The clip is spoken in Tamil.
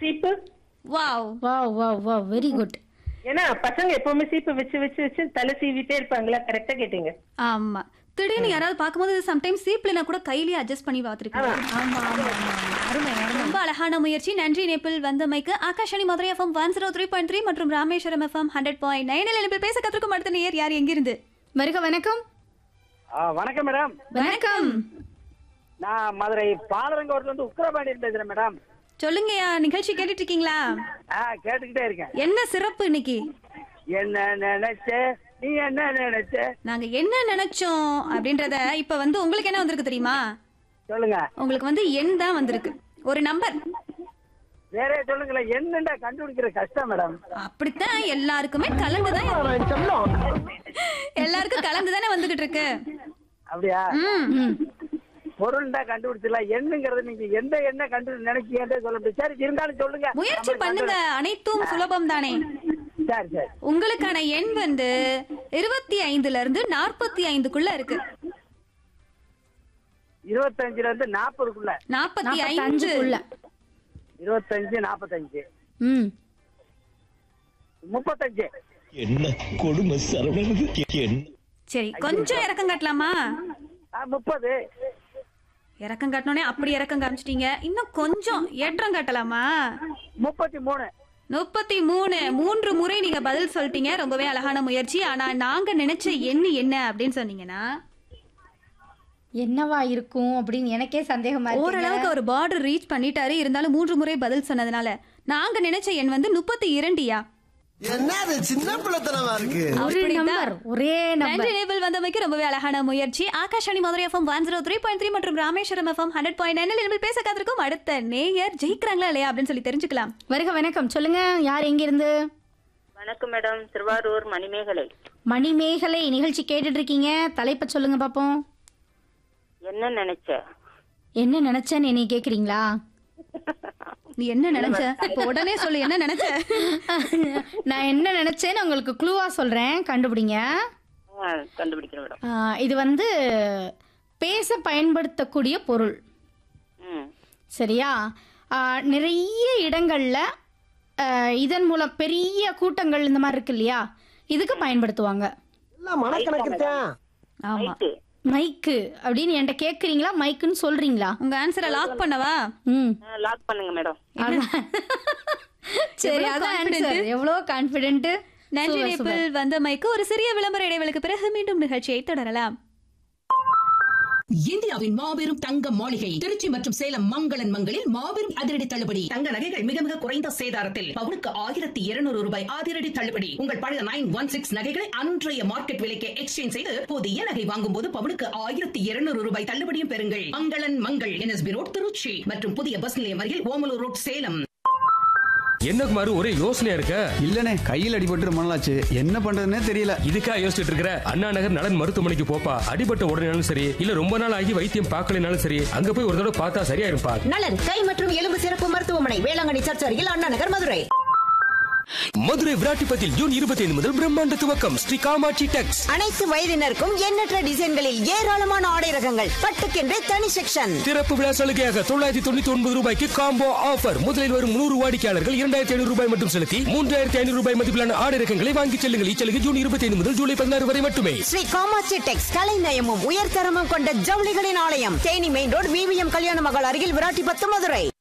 சீப்பு wow wow wow wow very good ஏன்னா பசங்க எப்பவுமே சீப்பு வச்சு வச்சு வச்சு தலை சீவிட்டே இருப்பாங்களா கரெக்டா கேட்டீங்க ஆமா திடீர்னு யாராவது பார்க்கும்போது சம்டைம்ஸ் சீப்ல நான் கூட கையிலேயே அட்ஜஸ்ட் பண்ணி பார்த்துருக்கேன் ஆமா ஆமா ஆமா அருமை அருமை ரொம்ப அழகான முயற்சி நன்றி நேபிள் வந்தமைக்கு Akashvani Madurai FM one zero three point three மற்றும் ராமேஸ்வரம் எஃப்எம் ஹண்ட்ரட் பாயிண்ட் நைனில் எனக்கு பேச கற்றுக்கும் அடுத்த நேயர் யார் எங்கிருந்து வருக வணக்கம் ஆ, வணக்கம் மேடம் வணக்கம் நான் மதுரை பாலரங்கோட்டில இருந்து உக்கிரபாண்டியன் பேசுறேன் மேடம் சொல்லுங்கய்யா நிகழ்ச்சி கேட்டுட்டு இருக்கீங்களா ஆ கேட்டுக்கிட்டே இருக்கேன் என்ன சிறப்பு இன்னைக்கு என்ன நினைச்ச நீ என்ன நினைச்ச நாங்க என்ன நினைச்சோம் அப்படின்றத இப்ப வந்து உங்களுக்கு என்ன வந்திருக்கு தெரியுமா சொல்லுங்க உங்களுக்கு வந்து எண் தான் வந்திருக்கு ஒரு நம்பர் வேற சொல்லுங்களேன் என்னண்டா கண்டுபிடிக்கிற கஷ்டம் மேடம் அப்படித்தான் எல்லாருக்குமே கலந்துதான் எல்லாருக்கும் கலந்து தானே வந்துகிட்டு இருக்கு அப்படியா ம் பொருள் தான் கண்டுபிடிச்சிடலாம் என்னங்கிறது நீங்க எந்த எண்ணெய் கண்டு நினைச்சீங்கன்றே சொல்ல முடியாது சரி இருந்தாலும் சொல்லுங்க முயற்சி நம்ம பண்ணுங்க அனைத்தும் சுலபம் தானே கண்டு- சரி சரி உங்களுக்கான எண் வந்து இருபத்தி ஐந்துல இருந்து நாற்பத்தி ஐந்துக்குள்ள இருக்கு இருபத்தஞ்சுல இருந்து நாற்பதுக்குள்ள நாற்பத்தி ஐந்து அஞ்சுக்குள்ள இருபத்தஞ்சு நாற்பத்தஞ்சு ம் முப்பத்தஞ்சு என்ன கொடுமை சரவணனுக்கு என்ன சரி கொஞ்சம் இறக்கம் காட்டலாமா ஆ, முப்பது இறக்கம் காட்டணுனே அப்படி இறக்கம் காமிச்சிட்டீங்க இன்னும் கொஞ்சம் ஏற்றம் காட்டலாமா முப்பத்தி மூணு முப்பத்தி மூணு மூன்று முறை நீங்க பதில் சொல்லிட்டீங்க ரொம்பவே அழகான முயற்சி ஆனா நாங்க நினைச்ச எண்ணு என்ன அப்படின்னு சொன்னீங்கன்னா என்னவா இருக்கும் அப்படின்னு எனக்கே சந்தேகமா இருக்கு ஓரளவுக்கு ஒரு பார்டர் ரீச் பண்ணிட்டாரு இருந்தாலும் மூன்று முறை பதில் சொன்னதுனால நாங்க நினைச்ச எண் வந்து முப்பத்தி இரண்டியா என்னது சின்ன பிள்ளைத்தனமா இருக்கு ஒரு அப்படிதான். நம்பர் ஒரே நம்பர் நன்றி நேபிள் வந்தமைக்கு ரொம்பவே அழகான முயற்சி Akashvani Madurai FM one zero three point three மற்றும் ராமேஸ்வரம் எஃப்எம் ஹண்ட்ரட் பாயிண்ட் நைனில் பேச காத்திருக்கும் அடுத்த நேயர் ஜெயிக்கிறாங்களா இல்லையா அப்படின்னு சொல்லி தெரிஞ்சுக்கலாம் வருக வணக்கம் சொல்லுங்க யார் எங்க இருந்து வணக்கம் மேடம் திருவாரூர் மணிமேகலை மணிமேகலை நிகழ்ச்சி கேட்டுட்டு இருக்கீங்க தலைப்பை சொல்லுங்க பாப்போம் என்ன நினைச்ச என்ன நினைச்சேன்னு என்னை கேக்குறீங்களா நீ என்ன நினைச்ச இப்ப உடனே சொல்லு என்ன நினைச்ச நான் என்ன நினைச்சேன்னு உங்களுக்கு க்ளூவா சொல்றேன் கண்டுபிடிங்க ஆ, கண்டுபிடிக்கிறேன் மேடம் ஆ, இது வந்து பேச பயன்படுத்தக்கூடிய பொருள் ம் சரியா ஆ, நிறைய இடங்கள்ல ஆ, இதன் மூலம் பெரிய கூட்டங்கள் இந்த மாதிரி இருக்கு இல்லையா இதுக்கு பயன்படுத்துவாங்க எல்லாம் மனக்கணக்கு தான் ஆமா ரைட்டு மைக்கு அப்படின்னு என்கிட்ட கேக்குறீங்களா மைக்குன்னு சொல்றீங்களா உங்க ஆன்சரை லாக் பண்ணவா ம் லாக் பண்ணுங்க மேடம் அதான். சரி எவ்வளவு அதான் confident? answer. எவ்வளவு கான்பிடென்ட் நன்றி நேபிள் வந்தமைக்கு ஒரு சிறிய விளம்பர இடைவெளிக்கு பிறகு மீண்டும் நிகழ்ச்சியை தொடரலாம் இந்தியாவின் மாபெரும் தங்க மாளிகை திருச்சி மற்றும் சேலம் மங்களன் மங்களில் மாபெரும் அதிரடி தள்ளுபடி தங்க நகைகள் மிக மிக குறைந்த சேதாரத்தில் பவுனுக்கு ஆயிரத்தி இருநூறு ரூபாய் அதிரடி தள்ளுபடி உங்கள் பழைய நைன் ஒன் சிக்ஸ் நகைகளை அன்றைய மார்க்கெட் விலைக்கு எக்ஸ்சேஞ்ச் செய்து புதிய நகை வாங்கும் போது பவுனுக்கு ஆயிரத்தி இருநூறு ரூபாய் தள்ளுபடியும் பெறுங்கள் மங்களன் மங்கள் என்எஸ்பி ரோட் திருச்சி மற்றும் புதிய பஸ் நிலையம் அருகில் ஓமலூர் ரோட் சேலம் என்ன குமாரு ஒரே யோசனையா இருக்க இல்லனே கையில் அடிபட்டு ரொம்ப நாளாச்சு என்ன பண்றதுன்னே தெரியல இதுக்கா யோசிச்சுட்டு இருக்கிற அண்ணா நகர் நலன் மருத்துவமனைக்கு போப்பா அடிபட்ட உடனேனாலும் சரி இல்ல ரொம்ப நாள் ஆகி வைத்தியம் பார்க்கலனாலும் சரி அங்க போய் ஒரு தடவை பார்த்தா சரியா இருப்பா நலன் கை மற்றும் எலும்பு சிறப்பு மருத்துவமனை வேளாங்கண்ணி சர்ச் அருகில் அண்ணா நகர் மதுரை மதுரை விராட்டிப்பத்தில் ஜூன் இருபத்தி ஐந்து முதல் பிரம்மாண்ட துவக்கம் ஸ்ரீ காமாட்சி டெக்ஸ் அனைத்து வயதினருக்கும் எண்ணற்ற டிசைன்களில் ஏராளமான ஆடை ரகங்கள் பட்டுக்கென்றே தனி செக்ஷன் திறப்பு விழா சலுகையாக தொள்ளாயிரத்தி தொண்ணூத்தி ஒன்பது ரூபாய்க்கு காம்போ ஆஃபர் முதலில் வரும் நூறு வாடிக்கையாளர்கள் இரண்டாயிரத்தி ஐநூறு ரூபாய் மட்டும் செலுத்தி மூன்றாயிரத்தி ஐநூறு ரூபாய் மதிப்பிலான ஆடை ரகங்களை வாங்கிச் செல்லுங்கள் இச்சலுகை ஜூன் இருபத்தி ஐந்து முதல் ஜூலை பதினாறு வரை மட்டுமே ஸ்ரீ காமாட்சி டெக்ஸ் கலைநயமும் உயர்தரமும் கொண்ட ஜவுளிகளின் ஆலயம் தேனி மெயின் ரோடு விவிஎம் கல்யாண மகள் அருகில் விராட்டிபத்து மதுரை